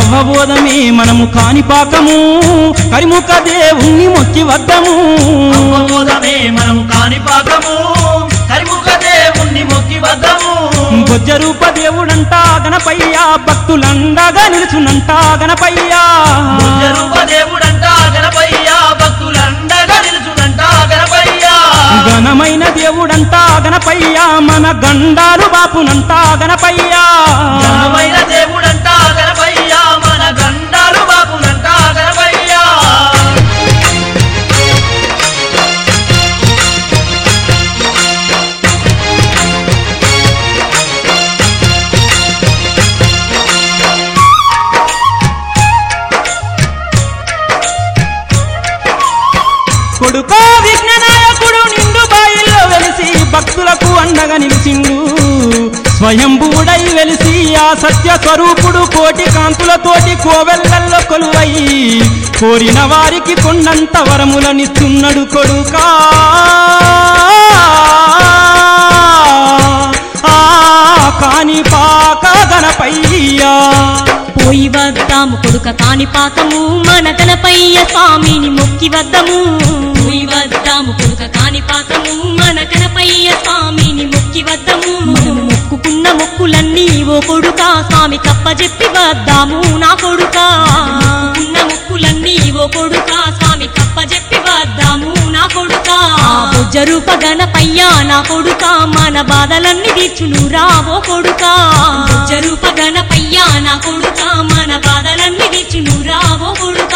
అవ్వబోధమే మనము కానిపాకము కరిముఖ దేవుణ్ణి మొక్కి వద్దము అవ్వబోధమే మనము కాణిపాకము కరిముఖ దేవుణ్ణి మొక్కి వద్దము బొజ్జ రూప దేవుడంట గణపయ్య భక్తులండగా నిలుచునంట గణపయ్య రూప దేవుడంట గణపయ్య భక్తులండగా నిలుచునంట గణపయ్య ఘనమైన దేవుడంట గణపయ్య మన గండాలు బాపునంట గణపయ్య ఘనమైన దేవుడంట గణపయ్య మన గండాలు బాపునంట గణపయ్య కొడుకో విఘ్ననాయకుడు నిండు బాయిల్లో వెలిసి భక్తులకు అండగా నిలిచిండు స్వయంభూడై వెలిసి ఆ సత్య స్వరూపుడు కోటి కాంతులతోటి కోవెల్లల్లో కొలువై కోరిన వారికి కొండంత వరములనిస్తున్నాడు కొడుకా ఆ కాని పాక గణపయ్యా పోయి వద్దాము కొడుక కాణిపాకము మన గణపయ్య స్వామిని మొక్కి వద్దము పోయి వద్దాము కొడుక కాణిపాకము మన గణపయ్య స్వామిని మొక్కి వద్దము మనం మొక్కుకున్న మొక్కులన్నీ ఓ కొడుక స్వామి కప్పజెప్పి వద్దాము నా కొడుక మొక్కుకున్న మొక్కులన్నీ ఓ కొడుక స్వామి కప్పజెప్పి వద్దాము నా కొడుక జరుప గణపయ్య నా కొడుక మన బాధలన్నీ తీర్చును రావో కొడుక జరుప గణపయ్య నా కొడుక మన బాధలన్నీ తీర్చును రావో కొడుక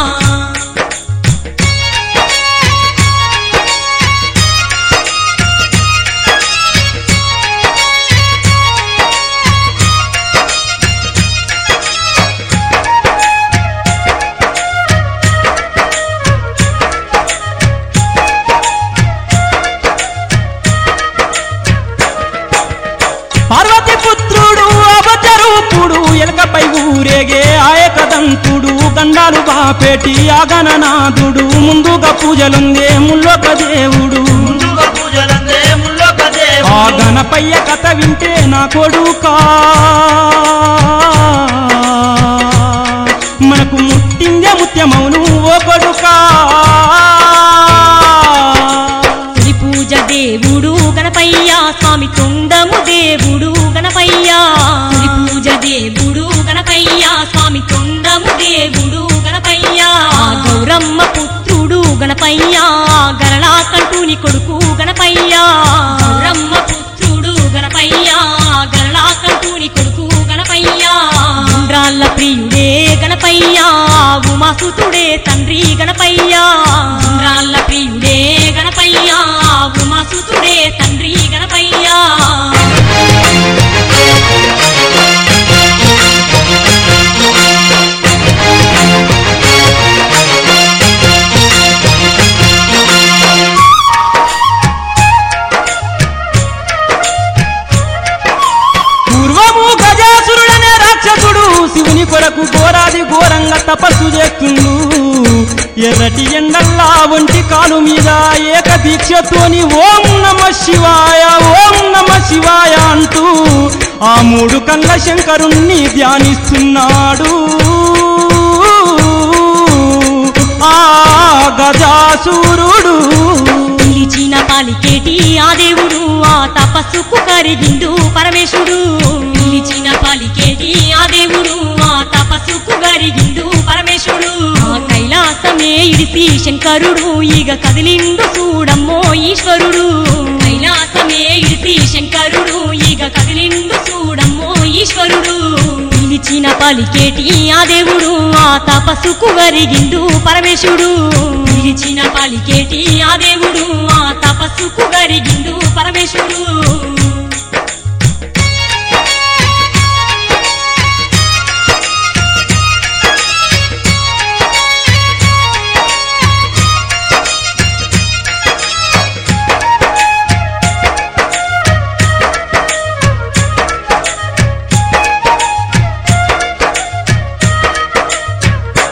పార్వతి పుత్రుడు అవతరూపుడు ఎలకపై ఊరేగే ఆయకదంతుడు గండాలు బాపేటి ఆగననాథుడు ముందుగా పూజలుందే ముల్లొక దేవుడు ముందుగా పూజలందే ముల్లొక ఆ దేవుడు గణపయ్య కథ వింటే నా కొడుకా మనకు ముట్టిందే ముత్యమౌను ఓ కొడుకా తొలి పూజ దేవుడు గణపయ్య స్వామి తొండము దేవుడు గణపయ్య తొలి పూజ దేవుడు గణపయ్య స్వామి తొండము దేవుడు గణపయ్య గౌరమ్మ పుత్రుడు గణపయ్య గరళా కంటూని కొడుకు గణపయ్య గౌరమ్మ పుత్రుడు గణపయ్య గరళా కంటూని కొడుకు గణపయ్య ఉండ్రాళ్ళ ప్రియుడే గణపయ్య ఉమాసుతుడే తండ్రి గణపయ్య ఉండ్రాళ్ళ ప్రియుడే గణపయ్య ఉమాసుతుడే తండ్రి గణపయ్య పూర్వము గజాసురుడనే రాక్షసుడు శివుని కొరకు ఘోరాది ఘోరంగా తపస్సు చేస్తుండు ఎర్రటి ఎండల్లా ఒంటి కాలు మీద ఏక దీక్షతోని ఓం నమ శివాయ ఓం నమ శివాయ అంటూ ఆ మూడు కళ్ళ శంకరుణ్ణి ధ్యానిస్తున్నాడు ఆ గజాసురుడు పిలిచిన పాలికేటి ఆ దేవుడు ఆ తపస్సుకు కరిగిండు పరమేశుడు పిలిచిన పాలికేటి ఆ దేవుడు ఆ తపస్సుకు కరిగిండు పరమేశుడు ఆ కైలాసమే ఇడిసి శంకరుడు ఇక కదిలిండు చూడమ్మో ఈశ్వరుడు కైలాసమే ఇడిసి శంకరుడు ఇక కదిలిండు చూడమ్మో ఈశ్వరుడు పిలిచిన పలికేటి ఆ దేవుడు ఆ తపస్సుకు వరిగిండు పరమేశుడు పిలిచిన పలికేటి ఆ దేవుడు ఆ తపస్సుకు వరిగిండు పరమేశుడు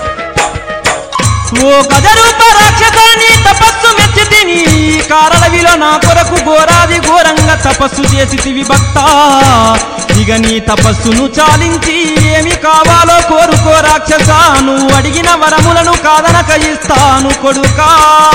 ఓ గజరూప రాక్షసాన్ని తపస్సు మెచ్చి తిని కారడవిలో నా కొరకు ఘోరాది ఘోరంగా తపస్సు చేసితివి భక్త ఇక నీ తపస్సును చాలించి ఏమి కావాలో కోరుకో రాక్షస నువ్వు అడిగిన వరములను కాదనక ఇస్తాను కొడుకా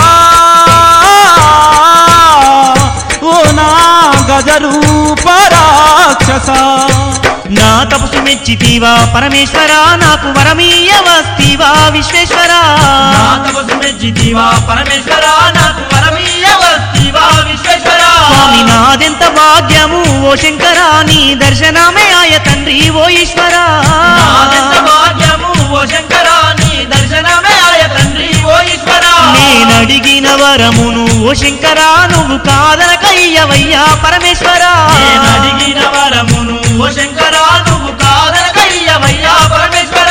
ఓ నా గజరూప రాక్షస నా తపసు మెచ్చితీవా పరమేశ్వర నాకు వరమీయ వస్తీవా విశ్వేశ్వర నా తపస్సు మెచ్చితివా పరమేశ్వర నాకు వరమీయ వస్తీవా విశ్వేశ్వర స్వామి నాదెంత భాగ్యము ఓ శంకర నీ దర్శనమే ఆయ తండ్రి ఓ ఈశ్వర నాదెంత భాగ్యము ఓ శంకర నీ దర్శనమే ఆయ తండ్రి ఓ ఈశ్వర నేనడిగిన వరమును ఓ శంకర నువ్వు కాదనకయ్యవయ్యా పరమేశ్వర నేను అడిగిన వరమును ఓ శంకర నువ్వు కాదనకయ్యవయ్యా పరమేశ్వర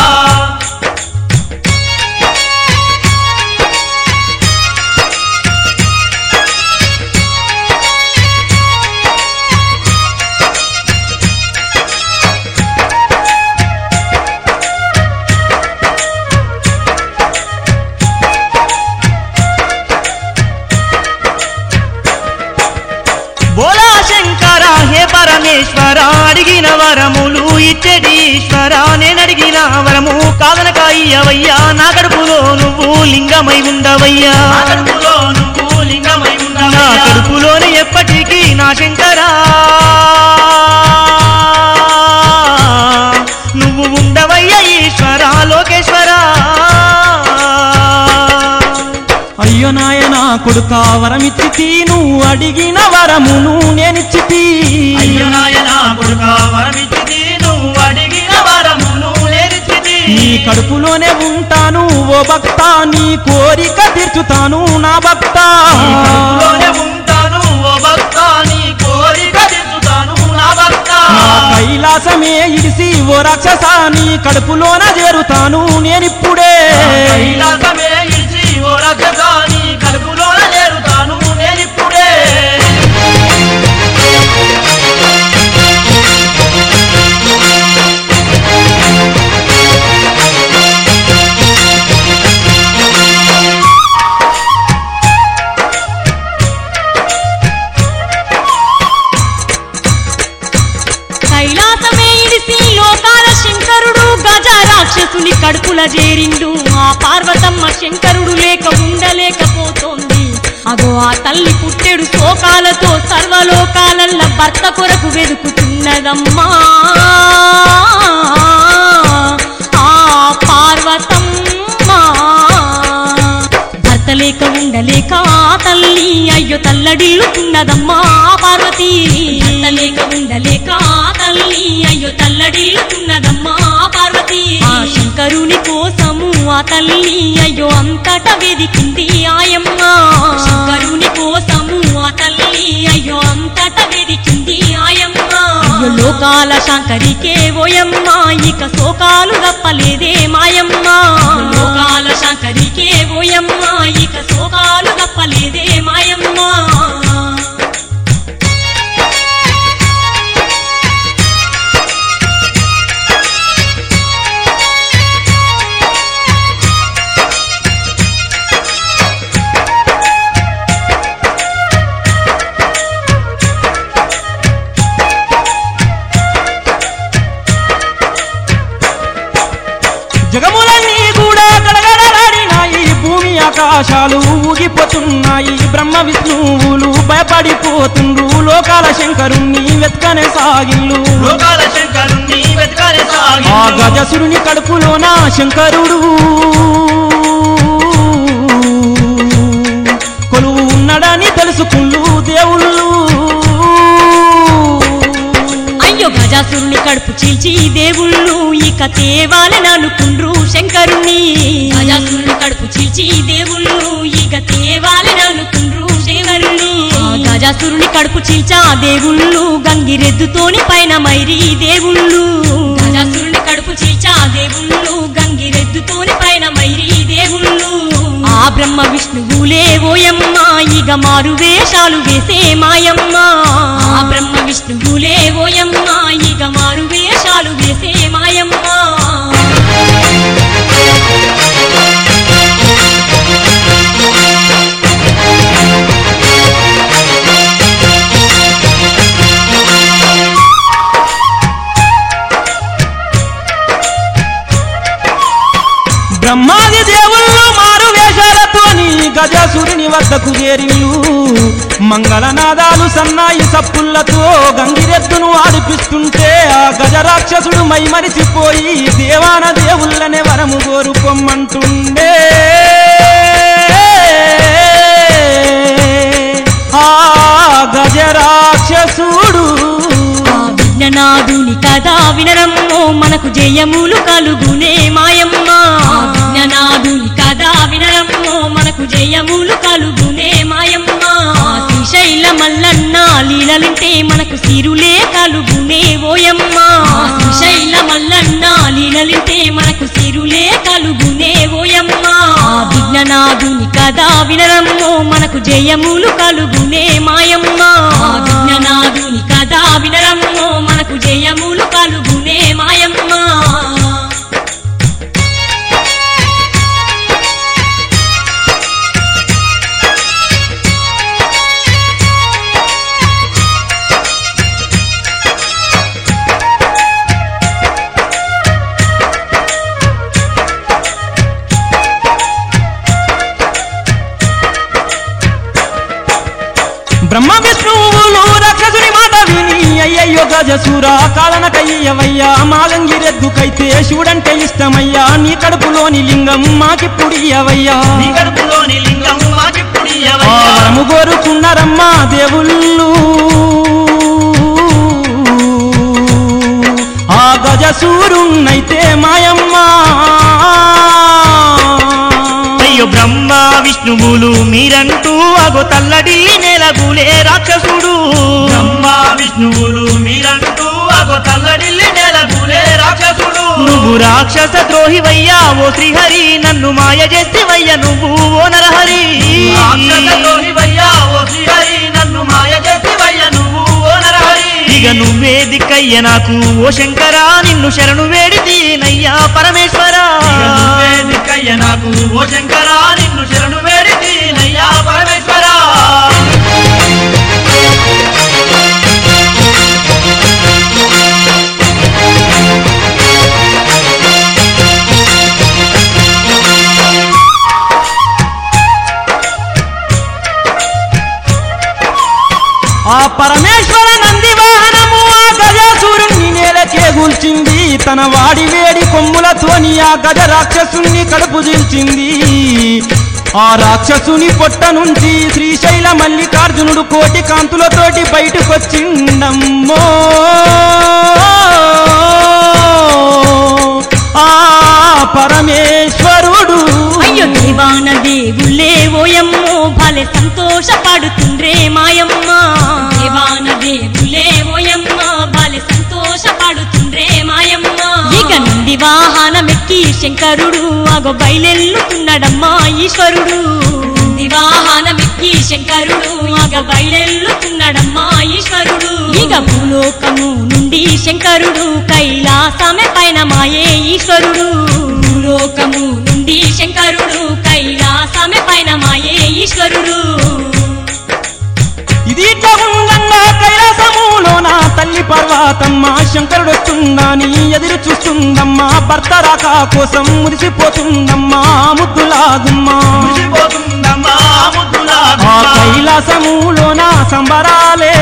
బోలా శంకర హే పరమేశ్వర అడిగిన వరములు ఇచ్చేటి ఈశ్వర నేనడిగిన వరము కాదనకయ్యవయ్యా నా కడుపులో నువ్వు లింగమై ఉండవయ్యా నా కడుపులో నువ్వు లింగమై నా ఉండవయ్యా కడుపులోని ఎప్పటికీ నా శంకరా నువ్వు ఉండవయ్యా ఈశ్వర లోకేశ్వర అయ్యో నాయనా కొడుక వరమిచ్చితి నువ్వు అడిగిన వరమును నేనిచ్చితి అయ్యో నాయన కొడుక వరమిచ్చితి నువ్వు అడిగిన వరమును నేనిచ్చితి నీ కడుపులోనే ఉంటాను ఓ భక్త నీ కోరిక తీర్చుతాను నా భక్త నీ కడుపులోనే ఉంటాను ఓ భక్త నీ కోరిక తీర్చుతాను నా భక్త నా కైలాసమే ఇడిసి ఓ రాక్షస నీ కడుపులోన చేరుతాను నేనిప్పుడే కైలాసమే ఇచ్చి ఓ రాక్షస నీ కడుపులోన చేరుతాను నేనిప్పుడే కైలాసమే ఇడిసి లోకాల శంకరుడు గజ రాక్షసుని కడుపుల చేరిండు ఆ పార్వతమ్మ శంకరుడు లేక ఉండలేకపోతోంది అగో ఆ తల్లి పుట్టెడు శోకాలతో సర్వలోకాలల్ల భర్త కొరకు వెతుకుతున్నదమ్మా ఆ పార్వతమ్మ భర్త లేక ఉండలేక ఆ తల్లి అయ్యో తల్లడిల్లుతున్నదమ్మా పార్వతి భర్త లేక ఉండలేక ఆ తల్లి అయ్యో తల్లడిల్లుతున్నదమ్మా పార్వతి ఆ శంకరుని కోసము ఆ తల్లి అయ్యో అంతట వెదికింది ఆయమ్మ శంకరుని కోసము ఆ తల్లి అయ్యో అంతట వెదికింది ఆయమ్మ అయ్యో లోకాల శంకరికే ఓయమ్మ ఇక శోకాలు తప్పలేదే మాయమ్మ లోకాల శంకరికే ఓయమ్మ ఇక శోకాలు తప్పలేదే మాయమ్మ జగములన్నీ కూడా గడగడలాడినాయి భూమి ఆకాశాలు ఊగిపోతున్నాయి బ్రహ్మ విష్ణువులు భయపడిపోతుండ్రు లోకాల శంకరుణ్ణి వెతకనే సాగిల్లు లోకాల శంకరుణ్ణి వెతకాలి సాగి ఆ గజసురుని కడుపులోన శంకరుడు కొలువు ఉన్నాడని తెలుసుకుండు దేవుళ్ళు అయ్యో గజాసురుని కడుపు చీల్చి దేవుళ్ళు ఇక తేవాలని అనుకుండ్రు శంకరుణ్ణి గజాసురుని కడుపు చీల్చి దేవుళ్ళు ఇక తేవాలని అనుకుండ్రు శంకరుణ్ణి ఆ గజాసురుని కడుపు చీల్చా దేవుళ్ళు గంగిరెద్దుతోని పైన మైరి దేవుళ్ళు గజాసురుని కడుపు చీల్చా దేవుళ్ళు గంగిరెద్దుతోని పైన మైరి దేవుళ్ళు ఆ బ్రహ్మ విష్ణువులే ఓయమ్మ ఇక మారు వేషాలు వేసే మాయమ్మ ఆ బ్రహ్మ విష్ణువులే ఓయమ్మ ఇక మారు వేషాలు వేసే మాయమ్మ వద్దకు చేరిల్లు మంగళనాదాలు సన్నాయి సప్పులతో గంగిరెద్దును ఆడిపిస్తుంటే ఆ గజరాక్షసుడు మైమరిచిపోయి దేవాన దేవుళ్ళనే వరము కోరుకోమంటుండే ఆ గజరాక్షసుడు ఆ విజ్ఞనాథుని కథ వినరమ్మో మనకు జయములు కలుగునే మాయమ్మ ఆ విజ్ఞనాథుని కథ వినరమ్మో మనకు జయములు కలుగునే మాయమ్మ ఆ శ్రీశైల మల్లన్న లీలలింటే మనకు సిరులే కలుగునే ఓయమ్మ ఆ శ్రీశైల మల్లన్న లీలలింటే మనకు సిరులే కలుగునే ఓయమ్మ ఆ విజ్ఞనాథుని కథ వినరమ్మో మనకు జయములు కలుగునే మాయమ్మ ఆ విజ్ఞనాథుని కథ వినరమ్మో మనకు జయములు కలుగునే మాయమ్మ బ్రహ్మ విష్ణువులు రాక్షసుని మాట విని అయ్యయ్యో గజసూర కాలనకయ్యవయ్యా మాగంగిరెద్దుకైతే శివుడంటే ఇష్టమయ్యా నీ కడుపులోని లింగం మాకిప్పుడు ఇయ్యవయ్యా నీ కడుపులోని లింగం మాకిప్పుడు ఆ ఇయ్యవయ్యా. వరము కోరుకున్నారమ్మా దేవుళ్ళు ఆ గజసూరున్నైతే మాయమ్మా అయ్యో బ్రహ్మ విష్ణువులు మీరంటూ అగో తల్లడిల్లి నెలగులే రాక్షసుడు బ్రహ్మ విష్ణువులు మీరంటూ అగో తల్లడిల్లి నెలగులే రాక్షసుడు నువ్వు రాక్షస ద్రోహివయ్యా ఓ శ్రీహరి నన్ను మాయ చేసివయ్య నువ్వు ఓ నరహరి రాక్షస ద్రోహివయ్యా ఓ శ్రీహరి నన్ను మాయ చేసివయ్య నువ్వు ఓ నరహరి ఇక నువ్వే దిక్కయ్య నాకు ఓ శంకరా నిన్ను శరణు వేడితీనయ్యా పరమేశ్వరా ఇక నువ్వే దిక్కయ్య నాకు ఓ శంకరా నిన్ను శరణు వేడితి నయ్యా పరమేశ్వరా ఆ పరమేశ్వర నంది వాహనము ఆ గజాసురుణ్ణి నేలకే కూల్చింది తన వాడి వేడి కొమ్ములతోని ఆ గజ రాక్షసుని కడుపు చీల్చింది ఆ రాక్షసుని పొట్ట నుంచి శ్రీశైల మల్లికార్జునుడు కోటి కాంతులతోటి బయటకొచ్చిండమ్మో ఆ పరమేశ్వరుడు అయ్యో దేవాన దేవుళ్ళే ఓయమ్మో భలే సంతోషపడుతుండ్రే మాయమ్మ దేవాన దేవుళ్ళే ఓయమ్మ భలే సంతోషపడుతుండ్రే మాయమ్మ ఇక నుండి వాహనమెక్కి శంకరుడు అగో బయలెల్లుతున్నాడమ్మా ఈశ్వరుడు నుండి వాహనమెక్కి శంకరుడు అగ బయలెల్లుతున్నాడమ్మా ఈశ్వరుడు ఇక భూలోకము నుండి శంకరుడు కైలాసమే పైన మాయే ఈశ్వరుడు భూలోకము నుండి శంకరుడు కైలాసమే పైన మాయే ఈశ్వరుడు ఇది ఇట్లా ఉందన్నా కైలాసములోన తల్లి పర్వతమ్మ శంకరుడు వస్తుందని ఎదురు చూస్తుందమ్మా భర్త రాక కోసం మురిసిపోతుందమ్మా ముద్దులాగుమ్మా మురిసిపోతుందమ్మా ముద్దులా ఆ కైలాసములోన సంబరాలే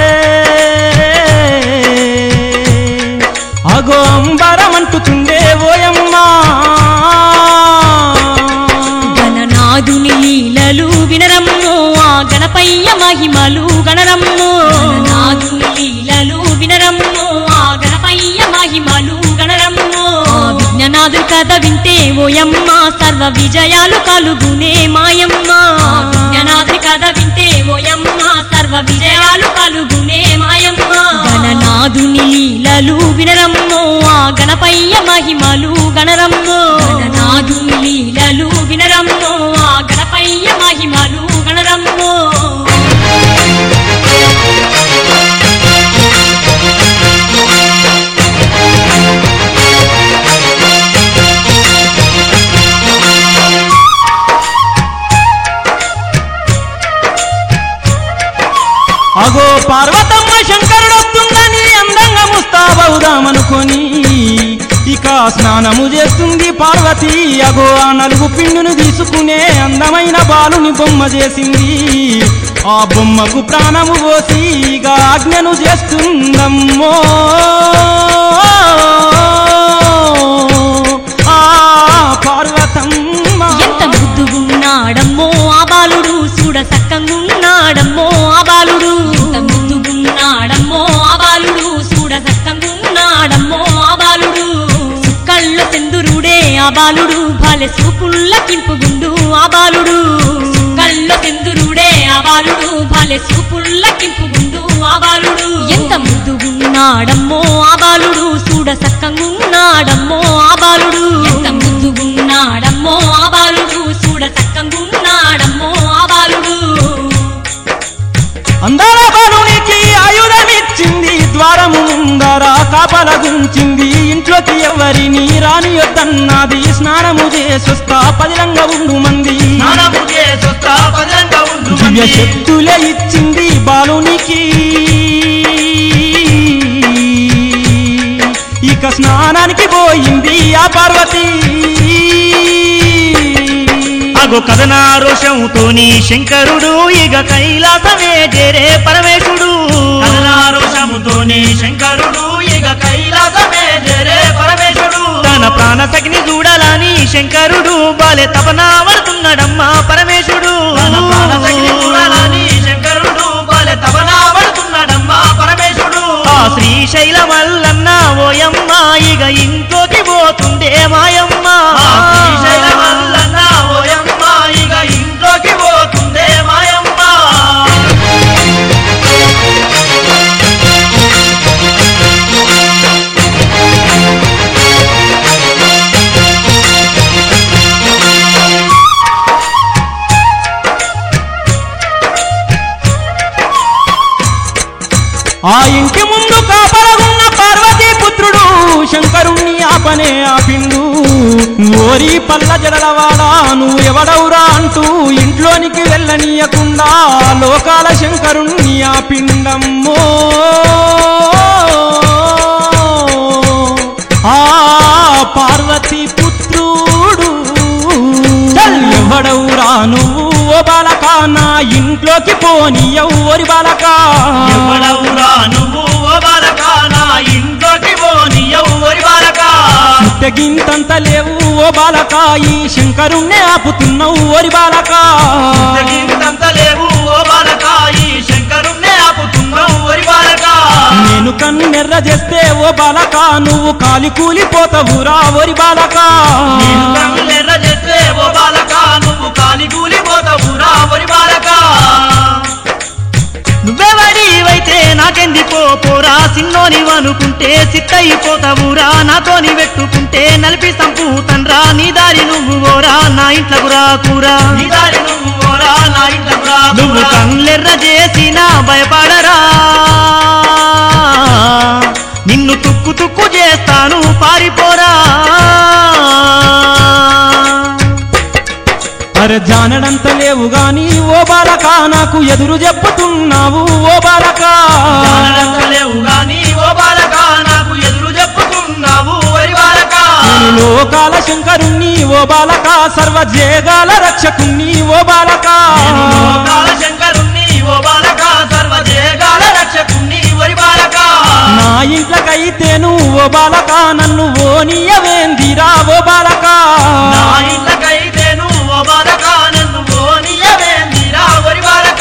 అగో అంబరమంటుతుండే ఓయమ్మా గణనాథుని లీలలు వినరమ్ము ఆ గణపయ్య మహిమలు గణరమ్ము గణనాథుని లీలలు వినరమ్ము ఆ గణపయ్య మహిమలు గణరమ్ము ఆ విజ్ఞనాథుని కథ వింటే ఓయమ్మ సర్వ విజయాలు కలుగునే మాయమ్మ ఆ విజ్ఞనాథుని కథ వింటే ఓయమ్మ సర్వ విజయాలు కలుగునే మాయమ్మ గణనాథుని లీలలు వినరమ్ము ఆ గణపయ్య మహిమలు గణరమ్ము గణనాథుని లీలలు వినరమ్ము ఆ గణపయ్య మహిమలు గణరమ్ము అగో పార్వతమ్మ శంకరుడు వస్తుందని అందంగా ముస్తాబవుదామనుకొని ఇక స్నానము చేస్తుంది పార్వతి అగో ఆ నలుగు పిండును తీసుకునే అందమైన బాలుని బొమ్మ చేసింది ఆ బొమ్మకు ప్రాణము పోసి ఇక ఆజ్ఞను చేస్తుందమ్మో ఆ పార్వతమ్మ ఎంత ముద్దుగున్నాడమ్మో ఆ బాలుడు చూడ సక్కంగున్నాడమ్మో ఆ బాలుడు ఎంత ముద్దుగున్నాడమ్మో ఆ బాలుడు చూడ సక్కంగున్నాడమ్మో ఆ బాలుడు కళ్ళ సెందురుడే ఆ బాలుడు భాలె సూపుల్ల కింపుగుండు ఆ బాలుడు కళ్ళ సెందురుడే ఆ బాలుడు భాలె సూపుల్ల కింపుగుండు ఆ బాలుడు ఎంత ముద్దుగున్నాడమ్మో ఆ బాలుడు చూడ సక్కంగున్నాడమ్మో ఆ బాలుడు ఎంత ముద్దుగున్నాడమ్మో ఆ బాలుడు చూడ సక్కంగున్నాడమ్మో ఆ బాలుడు అందాల బాలునికి ఆయుధమిచ్చింది ద్వారము ముందర కాపల గుంచింది ఇంట్లోకి ఎవరిని రానియొద్దన్నది స్నానము చేసొస్తా పదిలంగా ఉండు మంది స్నానము చేసొస్తా పదంగా ఉండు దివ్య మంది. శక్తులే ఇచ్చింది బాలునికి ఇక స్నానానికి పోయింది ఆ పార్వతి అగో కథనా రోషంతోని శంకరుడు ఇక కైలాసమే చేరే పరమేశుడు కరుణారోషముతోని శంకరుడు ఇక కైలాసమే చేరే పరమేశుడు తన ప్రాణ సగిని చూడాలని శంకరుడు బాలే తపనావడుతున్నాడమ్మా పరమేశుడు తన ప్రాణశక్తి చూడాలని శంకరుడు బాలె తపనా పడుతున్నాడమ్మా పరమేశుడు ఆ శ్రీశైల మల్లన్న ఓయమ్మ ఇక ఇంట్లోకి పోతుండే మాయమ్మ ఆ శ్రీశైల మల్లన్న ఓయమ్మ ఇక ఇంట్లోకి పోతుందే మాయమ్మ ఆ ఇంటి ముందు కాపలగున్న పార్వతీ పుత్రుడు శంకరుణ్ణి ఆపనే ఆపిండు ఓరి పల్ల జడలవాడా నువ్వు ఎవడవురా అంటూ ఇంట్లోనికి వెళ్ళనీయకుండా లోకాల శంకరుణ్ణి ఆపిండమ్మో ఆ పార్వతీ పుత్రుడు చల్ ఎవడవురా నువ్వు ఓ బాలక నా ఇంట్లోకి పోని ఎవ్వరి బాలక ఎవడవురా నువ్వు ఓ బాలక నా ఇంట్లోకి పోని ఎవ్వరి బాలక పుట్టగింతంత లేవు ఓ బాలక ఈ శంకరుణ్ణి ఆపుతున్నావు ఓరి బాలక తగింతంత లేవు ఓ బాలక ఈ శంకరుణ్ణే ఆపుతున్నావు ఓరి బాలక నేను కన్నెర్ర చేస్తే ఓ బాలక నువ్వు కాలి కూలిపోతావురా ఓరి బాలక నేను కళ్ళెర్ర చేస్తే ఓ బాలక నువ్వు కాలి కూలిపోతావురా ఓరి బాలక నువ్వెవడివైతే నాకెందుకో పోరా సిన్నోని అనుకుంటే సిత్తయిపోతావురా నాతోని పెట్టుకుంటే నలిపి సంపూతండ్రా నీ దారి నువ్వు ఓరా నా ఇంట్లకు రాకురా నీ దారి నువ్వు ఓరా నా ఇంట్లోకి రా నువ్వు పోరా. కళ్ళెర్ర చేసినా భయపడరా నిన్ను తుక్కు తుక్కు చేస్తాను పారిపోరా అరే జానడంత లేవు గాని ఓ బాలక నాకు ఎదురు చెప్పుతున్నావు ఓ బాలక జానడంత లేవు గాని ఓ బాలక నాకు ఎదురు చెప్పుతున్నావు ఓరి బాలక నేను లోకాల శంకరుణ్ణి ఓ బాలక సర్వ జేగాల రక్షకుణ్ణి ఓ బాలక నేను లోకాల శంకరుణ్ణి ఓ బాలక సర్వ జయగాల రక్షకుణ్ణి ఓరి బాలక నా ఇంట్లకైతేను ఓ బాలక నన్ను ఓనియవేందిరా ఓ బాలక నా ఇంట్లకైతేను ఓ బాలక నన్ను ఓనియవేందిరా ఓరి బాలక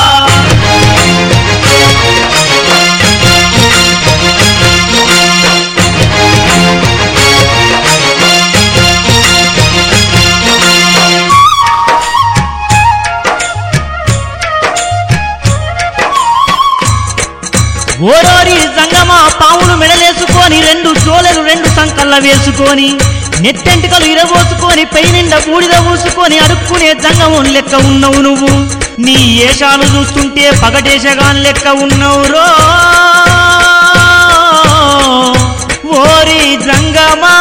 ఓరోరి సంగమా పావులు మెడలేసుకొని రెండు చోలెలు రెండు సంకల్ల వేసుకొని నెత్తెంటికలు ఇరబోసుకొని పై నిండా బూడిద పూసుకొని అడుక్కునే జంగమం లెక్క ఉన్నావు నువ్వు నీ ఏషాలు చూస్తుంటే పగటేషగాన్ లెక్క ఉన్నావు రో ఓరి జంగమా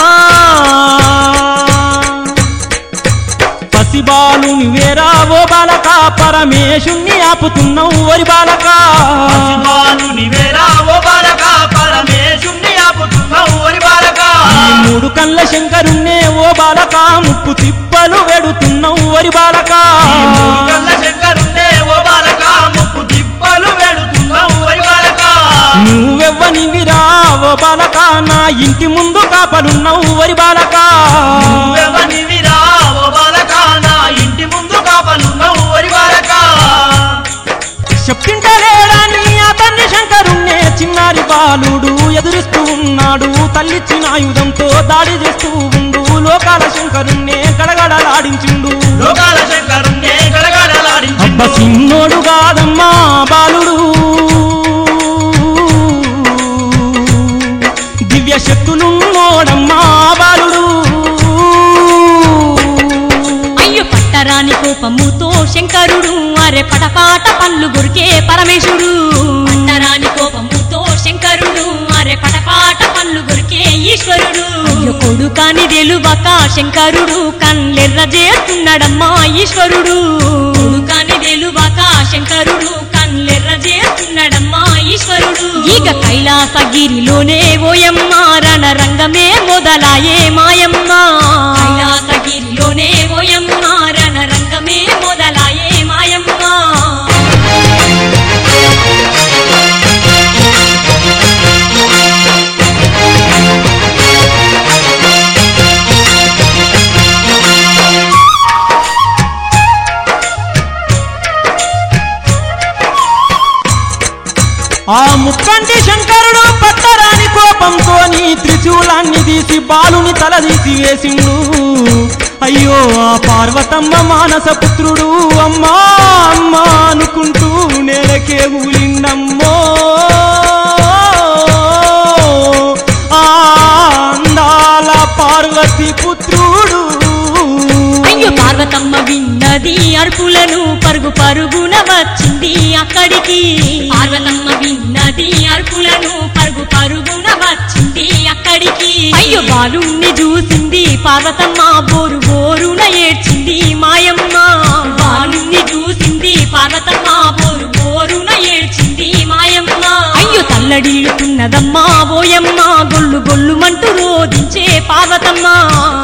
పసిబాలుని వేరా ఓ బాలక పరమేశుణ్ణి ఆపుతున్నావు ఓరి బాలక పసిబాలుని వేరా ఓ బాలక పరమేశుణ్ణి ఆపుతున్నావు ఓరి బాలక నీ కండ్ల శంకరుణ్ణే ఓ బాలక ముప్పు తిప్పలు వెడుతున్నావు వరి బాలక ఈ మూడు కళ్ళ శంకరుండే ఓ బాలక ముప్పు తిప్పలు వెడుతున్నావు వరి బాలక నువ్వెవ్వనివిరా ఓ బాలక నా ఇంటి ముందు కాపలున్నావు వరి బాలక నువ్వెవనివిరా ఓ బాలక నా ఇంటి ముందు కాపలున్నావు వరి బాలక చెప్పింటలేడా నీ ఆ తండ్రి శంకరుణ్ణే చిన్నారి బాలుడు ఎదురిస్తూ ఉన్నాడు తల్లిచ్చిన ఆయుధంతో దాడి చేస్తూ ఉండు లోకాల శంకరుణ్ణే గడగడలాడించిండు లోకాల శంకరుండే అబ్బ గడగడలాడించిండు చిన్నోడు కాదమ్మా బాలుడు దివ్య శక్తులున్నోడమ్మా బాలుడు అయ్యో పట్టరాని కోపముతో శంకరుడు అరే పటపాట పళ్ళు గురికే పరమేశుడు పట్టరాని కోపముతో శంకరుడు అరే పటపాట పళ్ళు గురికే ఈశ్వరుడు అయ్యో కొడుకాని తెలువక శంకరుడు కన్నెర్ర చేస్తున్నాడమ్మా ఈశ్వరుడు కొడుకాని తెలువక శంకరుడు కన్నెర్ర చేస్తున్నాడమ్మా ఈశ్వరుడు ఇక కైలాసగిరిలోనే ఓయమ్మ రణ రంగమే మొదలాయే మాయమ్మ కైలాసగిరిలోనే ఓయమ్మ రణ రంగమే మొదలాయే మాయమ్మ ఆ ముక్కంటి శంకరుడు పట్టరాని కోపంతో నీ త్రిశూలాన్ని తీసి బాలుని తల తీసి వేసిండు అయ్యో ఆ పార్వతమ్మ మానస పుత్రుడు అమ్మా అమ్మా అనుకుంటూ నేలకే ఊలిండమ్మో ఆ అందాల పార్వతి పుత్రుడు అయ్యో పార్వతమ్మ విన్నది అరుపులను పరుగు పరుగున వచ్చింది అక్కడికి పార్వతమ్మ విన్నది అరుపులను పరుగు పరుగున వచ్చింది అక్కడికి అయ్యో బాలుణ్ణి చూసింది పార్వతమ్మ బోరు బోరున ఏడ్చింది మాయమ్మ బాలుణ్ణి చూసింది పార్వతమ్మ బోరు బోరున ఏడ్చింది మాయమ్మ అయ్యో తల్లడిల్లుతున్నదమ్మా ఓయమ్మ గొల్లు గొల్లుమంటూ రోదించే పార్వతమ్మ